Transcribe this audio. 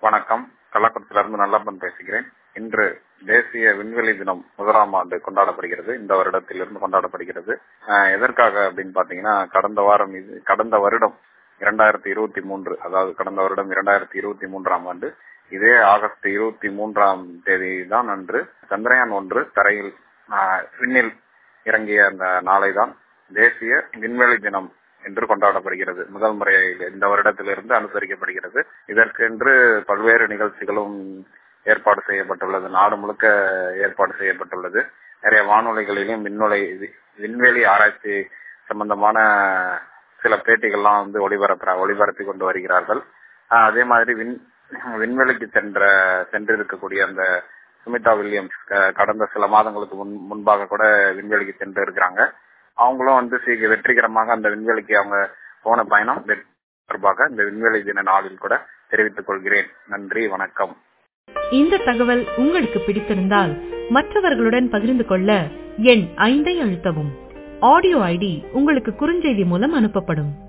வணக்கம் கள்ளக்குறிச்சியிலிருந்து நல்லப்பன் பேசுகிறேன் இன்று தேசிய விண்வெளி தினம் முதலாம் ஆண்டு கொண்டாடப்படுகிறது இந்த வருடத்திலிருந்து கொண்டாடப்படுகிறது அஹ் எதற்காக அப்படின்னு பாத்தீங்கன்னா கடந்த வாரம் இது கடந்த வருடம் இரண்டாயிரத்தி இருபத்தி மூன்று அதாவது கடந்த வருடம் இரண்டாயிரத்தி இருபத்தி மூன்றாம் ஆண்டு இதே ஆகஸ்ட் இருபத்தி மூன்றாம் தேதி தான் அன்று சந்திரயான் ஒன்று தரையில் அஹ், விண்ணில் இறங்கிய அந்த நாளை தான் தேசிய விண்வெளி தினம் என்று கொண்டாடப்படுகிறது முதல் முறையில் இந்த வருடத்திலிருந்து அனுசரிக்கப்படுகிறது இதற்கென்று பல்வேறு நிகழ்ச்சிகளும் ஏற்பாடு செய்யப்பட்டுள்ளது நாடு முழுக்க ஏற்பாடு செய்யப்பட்டுள்ளது நிறைய வானொலிகளிலும் விண்வெளி விண்வெளி ஆராய்ச்சி சம்பந்தமான சில பேட்டிகள்லாம் வந்து ஒளிபரப்புற ஒளிபரப்பி கொண்டு வருகிறார்கள் ஆஹ் அதே மாதிரி விண் விண்வெளிக்கு சென்ற சென்றிருக்கக்கூடிய அந்த சுமிதா வில்லியம்ஸ் க- கடந்த சில மாதங்களுக்கு முன் முன்பாக கூட விண்வெளிக்கு சென்று இருக்கிறாங்க அவங்களும் வந்து சீக்கிர வெற்றிகரமாக அந்த விண்வெளிக்கு அவங்க போன பயணம் வெற்றி தொடர்பாக இந்த விண்வெளி தின நாளில் கூட தெரிவித்துக் கொள்கிறேன் நன்றி வணக்கம் இந்த தகவல் உங்களுக்கு பிடித்திருந்தால் மற்றவர்களுடன் பகிர்ந்து கொள்ள எண் ஐந்தை அழுத்தவும் ஆடியோ ஐடி உங்களுக்கு குறுஞ்செய்தி மூலம் அனுப்பப்படும்